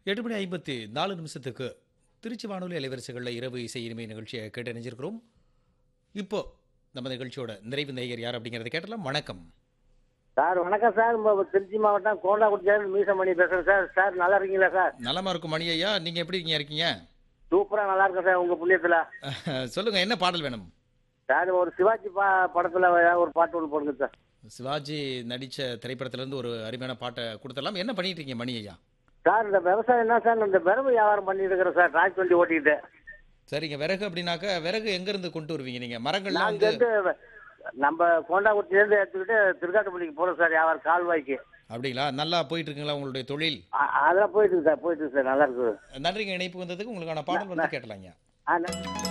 எட்டு மணி ஐம்பத்தி நாலு நிமிஷத்துக்கு திருச்சி வானொலி அலைவரிசைகளில் இரவு இசை இனிமை நிகழ்ச்சியை கேட்டு இணைஞ்சிருக்கிறோம் இப்போ நம்ம நிகழ்ச்சியோட நிறைவு நேயர் யார் அப்படிங்கிறத கேட்டலாம் வணக்கம் சார் வணக்கம் சார் நம்ம திருச்சி மாவட்டம் கோண்டாக்குடியிலேருந்து மீசமணி பேசுகிறேன் சார் சார் நல்லா இருக்கீங்களா சார் நலமா இருக்கும் மணி ஐயா நீங்க எப்படி இருக்கீங்க இருக்கீங்க சூப்பராக நல்லா இருக்கேன் சார் உங்கள் புண்ணியத்தில் சொல்லுங்க என்ன பாடல் வேணும் சார் ஒரு சிவாஜி பா படத்தில் ஒரு பாட்டு ஒன்று போடுங்க சார் சிவாஜி நடிச்ச திரைப்படத்துல இருந்து ஒரு அருமையான பாட்டை கொடுத்துடலாம் என்ன பண்ணிட்டு இருக்கீங்க மணி ஐயா சார் இந்த விவசாயம் என்ன சார் இந்த விரவு வியாபாரம் பண்ணிட்டு இருக்கிறேன் சார் டிராக்டர் வண்டி ஓட்டிக்கிட்டு சரிங்க விறகு அப்படின்னாக்க விறகு எங்க இருந்து கொண்டு வருவீங்க நீங்க மரங்கள்லாம் நான் வந்து இங்கேருந்து நம்ம கோண்டாக்குடியிலேருந்து எடுத்துக்கிட்டு திருக்காட்டுப்பள்ளிக்கு போகிறோம் சார் வியாபாரம் கால்வாய்க்கு அப்படிங்களா நல்லா போயிட்டு இருக்குங்களா உங்களுடைய தொழில் அ- அதெல்லாம் போயிட்டு இருக்கு சார் போயிட்டு இருக்கு சார் நல்லா இருக்குது நன்றிங்க இணைப்பு வந்ததுக்கு உங்களுக்கான பாடல் வந்து கேட்டலாங்க ஆ நன்றி